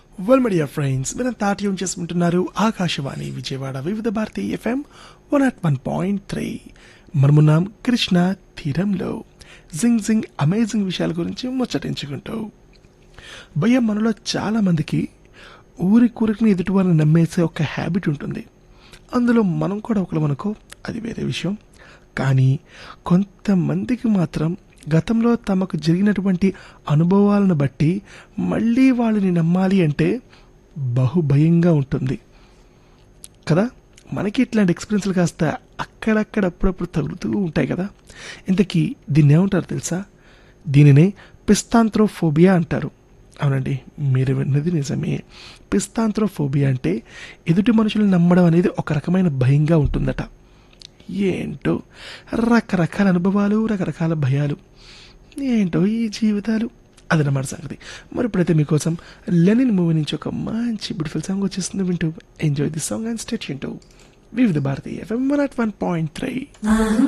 well media friends మీరు తాట్యం చేసుకుంటున్నారు Akashvani Vijayawada Vividh Bharati FM one at one point three మనమున్నాం కృష్ణ తీరంలో జింగ్ జింగ్ అమేజింగ్ విషయాల గురించి ముచ్చటించుకుంటూ భయం మనలో చాలా మందికి ఊరి కూరికి ఎదుటి వాళ్ళని నమ్మేసే ఒక హ్యాబిట్ ఉంటుంది అందులో మనం కూడా ఒకరు మనకో అది వేరే విషయం కానీ కొంతమందికి మాత్రం గతంలో తమకు జరిగినటువంటి అనుభవాలను బట్టి మళ్ళీ వాళ్ళని నమ్మాలి అంటే బహుభయంగా ఉంటుంది కదా మనకి ఇట్లాంటి ఎక్స్పీరియన్స్లు కాస్త అక్కడక్కడ అప్పుడప్పుడు తగులుతూ ఉంటాయి కదా ఇంతకీ దీన్ని ఏమంటారు తెలుసా దీనినే పిస్తాంత్రోఫోబియా అంటారు అవునండి మీరు విన్నది నిజమే పిస్తాంత్రోఫోబియా అంటే ఎదుటి మనుషులను నమ్మడం అనేది ఒక రకమైన భయంగా ఉంటుందట ఏంటో రకరకాల అనుభవాలు రకరకాల భయాలు ఏంటో ఈ జీవితాలు అదనమాట సంగతి మరి ఇప్పుడైతే మీకోసం లెనిన్ మూవీ నుంచి ఒక మంచి బ్యూటిఫుల్ సాంగ్ వచ్చేస్తుంది వింటూ enjoy the song and state వింటూ Vividh Bharati FM one at one point three